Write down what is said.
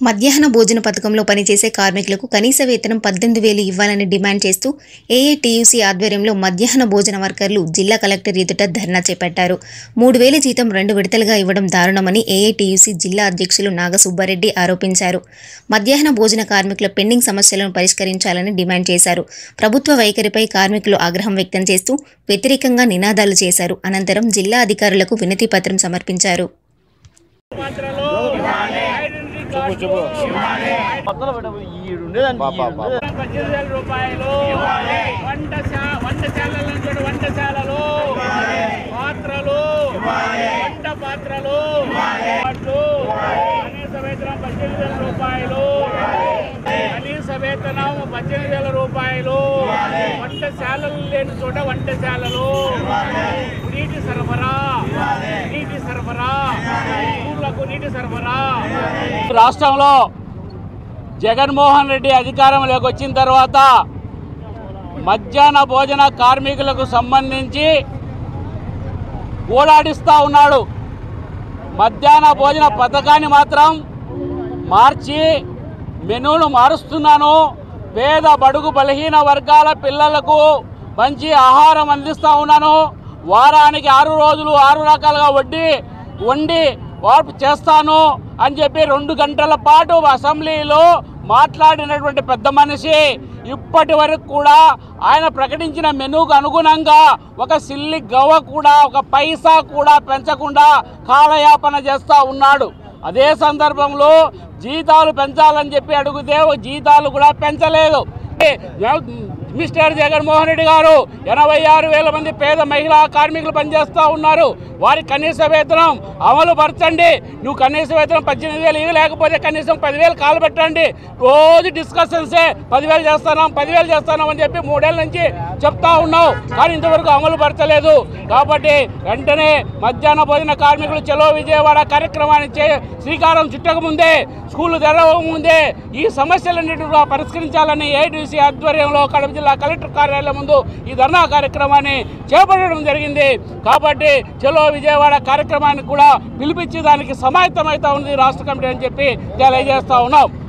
మధ్యాహ్న భోజన పథకంలో పనిచేసే కార్మికులకు కనీస వేతనం పద్దెనిమిది వేలు ఇవ్వాలని డిమాండ్ చేస్తూ ఏఐటీయూసీ ఆధ్వర్యంలో మధ్యాహ్న భోజన వర్కర్లు జిల్లా కలెక్టర్ ఎదుట ధర్నా చేపట్టారు మూడు వేల జీతం రెండు విడతలుగా ఇవ్వడం దారుణమని ఏఐటీయూసీ జిల్లా అధ్యక్షులు నాగసుబ్బారెడ్డి ఆరోపించారు మధ్యాహ్న భోజన కార్మికుల పెండింగ్ సమస్యలను పరిష్కరించాలని డిమాండ్ చేశారు ప్రభుత్వ వైఖరిపై కార్మికులు ఆగ్రహం వ్యక్తం చేస్తూ వ్యతిరేకంగా నినాదాలు చేశారు అనంతరం జిల్లా అధికారులకు వినతి పత్రం సమర్పించారు పాత్రలో ఐడెంటిటీ కార్డు పద్దెనిమిది వేల రూపాయలు వంట శా- వంటశాలల నుంచి వంటశాలలు పాత్రలు వంట పాత్రలు వాట్లు కనీస వేతనం పద్దెనిమిది వేల రూపాయలు కనీస వేతనం పద్దెనిమిది వేల రూపాయలు వంటశాలలు లేని చోట వంటశాలలు నీటి సరఫరా నీటి సరఫరా ఊర్లకు నీటి సరఫరా రాష్ట్రంలో జగన్మోహన్ రెడ్డి అధికారంలోకి వచ్చిన తర్వాత మధ్యాహ్న భోజన కార్మికులకు సంబంధించి ఓలాడిస్తూ ఉన్నాడు మధ్యాహ్న భోజన పథకాన్ని మాత్రం మార్చి మెనూను మారుస్తున్నాను పేద బడుగు బలహీన వర్గాల పిల్లలకు మంచి ఆహారం అందిస్తూ ఉన్నాను వారానికి ఆరు రోజులు ఆరు రకాలుగా వడ్డీ వండి వార్పు చేస్తాను అని చెప్పి రెండు గంటల పాటు అసెంబ్లీలో మాట్లాడినటువంటి పెద్ద మనిషి ఇప్పటి వరకు కూడా ఆయన ప్రకటించిన మెనూకు అనుగుణంగా ఒక సిల్లి గవ్వ కూడా ఒక పైసా కూడా పెంచకుండా కాలయాపన చేస్తూ ఉన్నాడు అదే సందర్భంలో జీతాలు పెంచాలని చెప్పి అడిగితే ఓ జీతాలు కూడా పెంచలేదు మిస్టర్ జగన్మోహన్ రెడ్డి గారు ఎనభై ఆరు వేల మంది పేద మహిళా కార్మికులు పనిచేస్తూ ఉన్నారు వారి కనీస వేతనం అమలు పరచండి నువ్వు కనీస వేతనం పద్దెనిమిది వేలు ఇవ్వలేకపోతే కనీసం పదివేలు కాలు పెట్టండి రోజు డిస్కషన్సే పదివేలు చేస్తాను పదివేలు చేస్తాను అని చెప్పి మూడేళ్ళ నుంచి చెప్తా ఉన్నావు కానీ ఇంతవరకు అమలు పరచలేదు కాబట్టి వెంటనే మధ్యాహ్న భోజన కార్మికులు చలో విజయవాడ కార్యక్రమాన్ని చే శ్రీకారం చుట్టక ముందే స్కూళ్ళు తెరవక ముందే ఈ సమస్యలన్నింటినీ కూడా పరిష్కరించాలని ఏడీసీ ఆధ్వర్యంలో కడప జిల్లా కలెక్టర్ కార్యాలయం ముందు ఈ ధర్నా కార్యక్రమాన్ని చేపట్టడం జరిగింది కాబట్టి చలో విజయవాడ కార్యక్రమాన్ని కూడా పిలిపించి దానికి సమాయత్తమవుతా ఉంది రాష్ట్ర కమిటీ అని చెప్పి తెలియజేస్తా ఉన్నాం